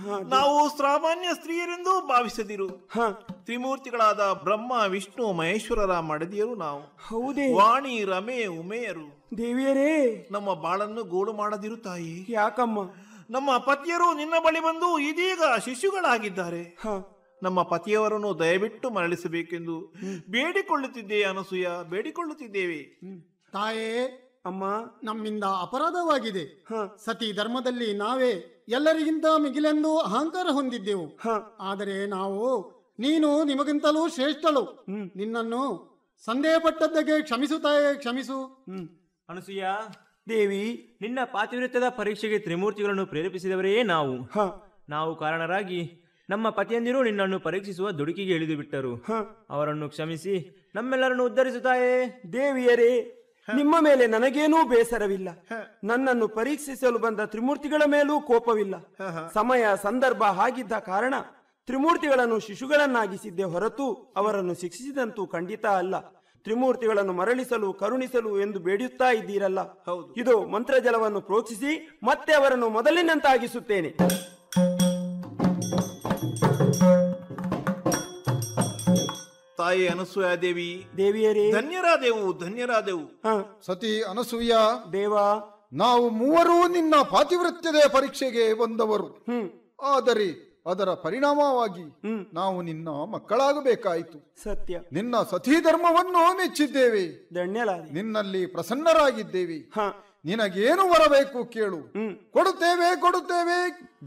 ನಾವು ಸಾಮಾನ್ಯ ಸ್ತ್ರೀಯರೆಂದು ಭಾವಿಸದಿರು ಹ ತ್ರಿಮೂರ್ತಿಗಳಾದ ಬ್ರಹ್ಮ ವಿಷ್ಣು ಮಹೇಶ್ವರರ ಮಡದಿಯರು ನಾವು ಹೌದೇ ವಾಣಿ ರಮೆ ಉಮೇಯರು ದೇವಿಯರೇ ನಮ್ಮ ಬಾಳನ್ನು ಗೋಳು ಮಾಡದಿರು ತಾಯಿ ಯಾಕಮ್ಮ ನಮ್ಮ ಪತಿಯರು ನಿನ್ನ ಬಳಿ ಬಂದು ಇದೀಗ ಶಿಶುಗಳಾಗಿದ್ದಾರೆ ಹ ನಮ್ಮ ಪತಿಯವರನ್ನು ದಯವಿಟ್ಟು ಮರಳಿಸಬೇಕೆಂದು ಬೇಡಿಕೊಳ್ಳುತ್ತಿದ್ದೆ ಅನಸೂಯ ಬೇಡಿಕೊಳ್ಳುತ್ತಿದ್ದೇವೆ ತಾಯೇ ಅಮ್ಮ ನಮ್ಮಿಂದ ಅಪರಾಧವಾಗಿದೆ ಹ ಸತಿ ಧರ್ಮದಲ್ಲಿ ನಾವೇ ಎಲ್ಲರಿಗಿಂತ ಮಿಗಿಲೆಂದು ಅಹಂಕಾರ ಹೊಂದಿದ್ದೆವು ಹ ಆದರೆ ನಾವು ನೀನು ನಿಮಗಿಂತಲೂ ಶ್ರೇಷ್ಠಳು ನಿನ್ನನ್ನು ಸಂದೇಹ ಪಟ್ಟದ್ದಕ್ಕೆ ಕ್ಷಮಿಸು ತಾಯೇ ಕ್ಷಮಿಸು ಹ್ಮ್ ಅನಸೂಯ ದೇವಿ ನಿನ್ನ ಪಾತಿವ್ರತ್ಯದ ಪರೀಕ್ಷೆಗೆ ತ್ರಿಮೂರ್ತಿಗಳನ್ನು ಪ್ರೇರೇಪಿಸಿದವರೇ ನಾವು ಹ ನಾವು ಕಾರಣರಾಗಿ ನಮ್ಮ ಪತಿಯಂದಿರು ನಿನ್ನನ್ನು ಪರೀಕ್ಷಿಸುವ ದುಡುಕಿಗೆ ಇಳಿದು ಬಿಟ್ಟರು ಹ ಅವರನ್ನು ಕ್ಷಮಿಸಿ ನಮ್ಮೆಲ್ಲರನ್ನು ಉದ್ಧರಿಸುತ್ತಾಯೇ ದೇವಿಯರೇ ನಿಮ್ಮ ಮೇಲೆ ನನಗೇನೂ ಬೇಸರವಿಲ್ಲ ನನ್ನನ್ನು ಪರೀಕ್ಷಿಸಲು ಬಂದ ತ್ರಿಮೂರ್ತಿಗಳ ಮೇಲೂ ಕೋಪವಿಲ್ಲ ಸಮಯ ಸಂದರ್ಭ ಹಾಗಿದ್ದ ಕಾರಣ ತ್ರಿಮೂರ್ತಿಗಳನ್ನು ಶಿಶುಗಳನ್ನಾಗಿಸಿದ್ದೆ ಹೊರತು ಅವರನ್ನು ಶಿಕ್ಷಿಸಿದಂತೂ ಖಂಡಿತ ಅಲ್ಲ ತ್ರಿಮೂರ್ತಿಗಳನ್ನು ಮರಳಿಸಲು ಕರುಣಿಸಲು ಎಂದು ಬೇಡುತ್ತಾ ಇದ್ದೀರಲ್ಲ ಇದು ಮಂತ್ರಜಲವನ್ನು ಪ್ರೋಕ್ಷಿಸಿ ಮತ್ತೆ ಅವರನ್ನು ಮೊದಲಿನಂತಾಗಿಸುತ್ತೇನೆ ತಾಯಿ ಅನಸೂಯ ದೇವಿ ದೇವಿಯರೇ ಧನ್ಯರಾದೆವು ಧನ್ಯರಾದೆವು ಹ ಸತಿ ಅನಸೂಯ ದೇವಾ ನಾವು ಮೂವರೂ ನಿನ್ನ ಪಾತಿವೃತ್ಯದ ಪರೀಕ್ಷೆಗೆ ಬಂದವರು ಹ್ಮ್ ಆದರೆ ಅದರ ಪರಿಣಾಮವಾಗಿ ಹ್ಮ್. ನಾವು ನಿನ್ನ ಮಕ್ಕಳಾಗಬೇಕಾಯಿತು ಸತ್ಯ ನಿನ್ನ ಸತಿ ಧರ್ಮವನ್ನು ಮೆಚ್ಚಿದ್ದೇವೆ ಧನ್ಯಲಾದಿ ನಿನ್ನಲ್ಲಿ ಪ್ರಸನ್ನರಾಗಿದ್ದೇವೆ ಹ ನಿನಗೇನು ಬರಬೇಕು ಕೇಳು ಹ್ಮ್ ಕೊಡುತ್ತೇವೆ ಕೊಡುತ್ತೇವೆ